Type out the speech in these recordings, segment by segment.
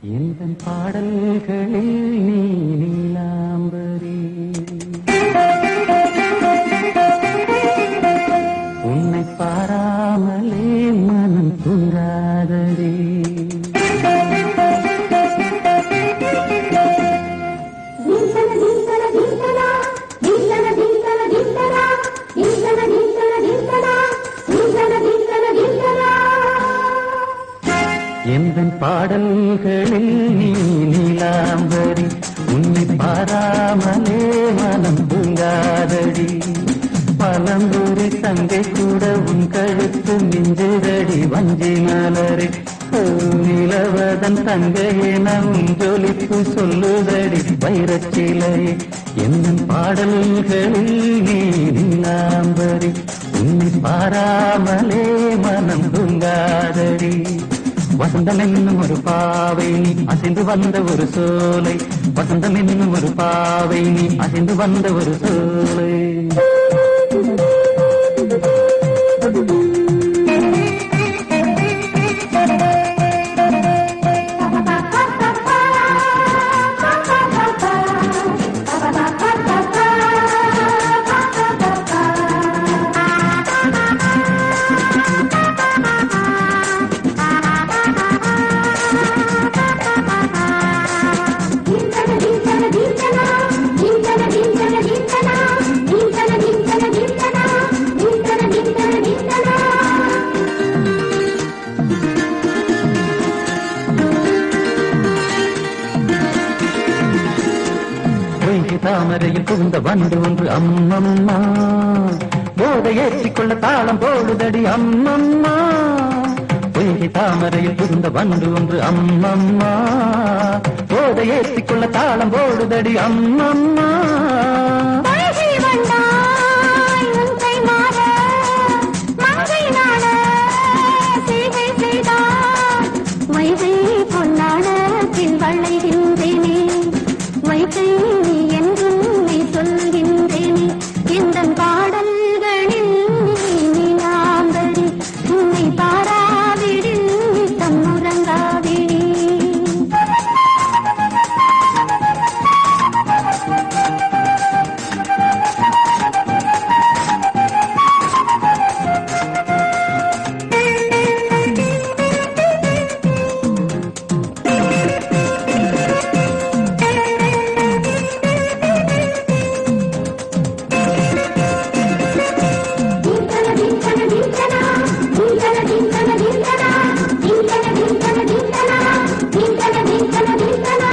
எந்தன் பாடல்களில் நீ நீலாம்பரி உன்னை பாராமலே மனம் தூங்காதடி ದಿಂತನ ದಿಂತನ ದಿಂತನ ದಿಂತನ ದಿಂತನ ದಿಂತನ ದಿಂತನ ದಿಂತನ ದಿಂತನ ದಿಂತನ ದಿಂತನ ದಿಂತನ எந்தன் பாடல்களில் நீ நீலாம்பரி உன்னை பாராமலே மனம் தூங்காதடி பழம்புரி தங்கை கூட உன் கழுத்து மிஞ்சுதடி வஞ்சி மலரே ஓ, நிலவதன் தங்கையே நம் ஜொலிப்பு சொல்லுதடி வைரச்சிலை எந்தன் பாடல்களில் நீ நீலாம்பரி உன்னை பாராமலே மனம் தூங்காதடி வசந்தம் என்னும் ஒரு பாவை நீ அசைந்து வந்த ஒரு சோலை வசந்தம் என்னும் ஒரு பாவை நீ அசைந்து வந்த ஒரு சோலை ದಿಂತನ ದಿಂತನ ದಿಂತನ ದಿಂತನ ದಿಂತನ ದಿಂತನ ದಿಂತನ ದಿಂತನ ದಿಂತನ ದಿಂತನ ದಿಂತನ ದಿಂತನ பொய்கை தாமரையில் புகுந்த வண்டு ஒன்று அம்மம்மா போதை ஏற்றிக்கொள்ள தாளம் போடுதடி அம்மம்மா பொய்கை தாமரையில் புகுந்த வண்டு ஒன்று அம்மம்மா போதை ஏற்றிக்கொள்ள தாளம் போடுதடி அம்மம்மா பழகி வந்தாய் உன்னை மாற மங்கை நாட சேவை செய்தாய் வைகை பொன்னாடத்தில் வளைகின்றேனே வைகை நீ என்றும் நீ சொல்கின்றேனே இந்த பாடல்களில் நீ நீலாம்பரி உன்னை பாராவிடில் நீ தம்முறங்காவிடி ದಿಂತನ ದಿಂತನ ದಿಂತನ ದಿಂತನ ದಿಂತನ ದಿಂತನ ದಿಂತನ ದಿಂತನ ದಿಂತನ ದಿಂತನ ದಿಂತನ ದಿಂತನ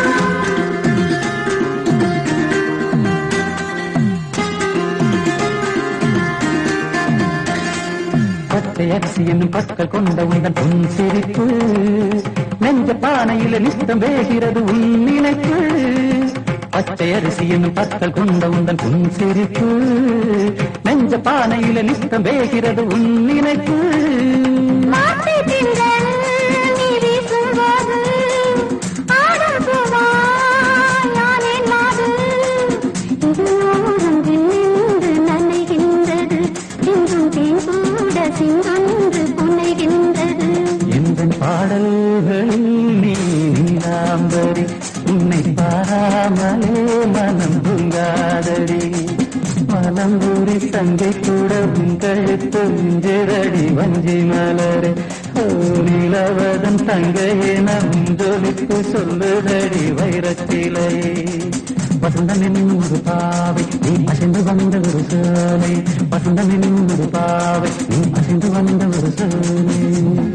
பச்சை அரிசி என்னும் பற்கள் கொண்ட உங்கள் பொன் சிரிப்பு நெஞ்ச பானையில நித்தம் வேகிறது உன் நினைப்பு பச்சை அரிசி என்னும் பற்கள் கொண்ட உந்தன் பொன் சிரிப்பு நெஞ்ச பானையில நித்தம் வேகிறது உன் நினைப்பு மாத்தி திங்கள் நீ வீசும்போது ஆடும் பூவாய் யானேன் மாது இது ஓரம் நின்று நனைகின்றது சிந்தும் தேன் கூட சிங்கொன்று புனைகின்றது எந்த பாடல்களில் நீ நீலாம்பரி உன்னை பாராமலே மனம் தூங்காதடி மனம்பூரி தங்கை கூட உன் கழுத்து மிஞ்சிரடி வஞ்சி மலரே ஓ நிலவதன் தங்கையே நம் ஜொலிப்பு சொல்லுதடி வைரத்திலே வசந்தம் என்னும் ஒரு பாவை நீ அசைந்து வந்த ஒரு சோலை வசந்தம் என்னும் ஒரு பாவை நீ அசைந்து வந்த ஒரு சோலை